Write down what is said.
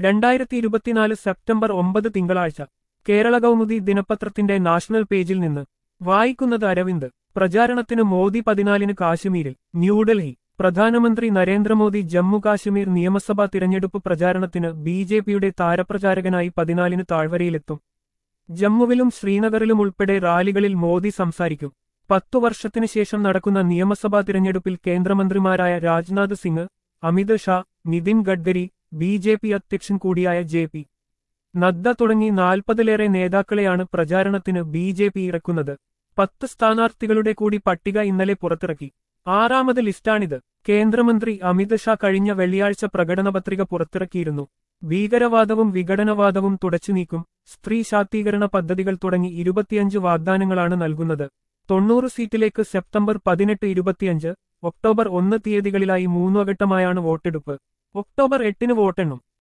രണ്ടായിരത്തി ഇരുപത്തിനാല് സെപ്റ്റംബർ ഒമ്പത് തിങ്കളാഴ്ച കേരള കൗമുദി ദിനപത്രത്തിന്റെ നാഷണൽ പേജിൽ നിന്ന് വായിക്കുന്നത് അരവിന്ദ് പ്രചാരണത്തിന് മോദി പതിനാലിന് കാശ്മീരിൽ ന്യൂഡൽഹി പ്രധാനമന്ത്രി നരേന്ദ്രമോദി ജമ്മു കാശ്മീർ നിയമസഭാ തിരഞ്ഞെടുപ്പ് പ്രചാരണത്തിന് ബി ജെ പിയുടെ താരപ്രചാരകനായി പതിനാലിന് താഴ്വരയിലെത്തും ജമ്മുവിലും ശ്രീനഗറിലും ഉൾപ്പെടെ റാലികളിൽ മോദി സംസാരിക്കും പത്തു വർഷത്തിനു ശേഷം നടക്കുന്ന നിയമസഭാ തിരഞ്ഞെടുപ്പിൽ കേന്ദ്രമന്ത്രിമാരായ Rajnath Singh Amit Shah Nitin Gadkari B J P അധ്യക്ഷൻ കൂടിയായ ജെ പി നദ്ദ തുടങ്ങി നാൽപ്പതിലേറെ നേതാക്കളെയാണ് പ്രചാരണത്തിന് ബി ജെ പി ഇറക്കുന്നത് പത്ത് സ്ഥാനാർത്ഥികളുടെ കൂടി പട്ടിക ഇന്നലെ പുറത്തിറക്കി ആറാമത് ലിസ്റ്റാണിത് കേന്ദ്രമന്ത്രി അമിത് ഷാ കഴിഞ്ഞ വെള്ളിയാഴ്ച പ്രകടനപത്രിക പുറത്തിറക്കിയിരുന്നു ഭീകരവാദവും വിഘടനവാദവും തുടച്ചുനീക്കും സ്ത്രീ ശാക്തീകരണ പദ്ധതികൾ തുടങ്ങി ഇരുപത്തിയഞ്ച് വാഗ്ദാനങ്ങളാണ് നൽകുന്നത് തൊണ്ണൂറ് സീറ്റിലേക്ക് സെപ്റ്റംബർ പതിനെട്ട് ഇരുപത്തിയഞ്ച് ഒക്ടോബർ ഒന്ന് തീയതികളിലായി മൂന്നുഘട്ടമായാണ് വോട്ടെടുപ്പ് ഒക്ടോബർ എട്ടിന് വോട്ടെണ്ണും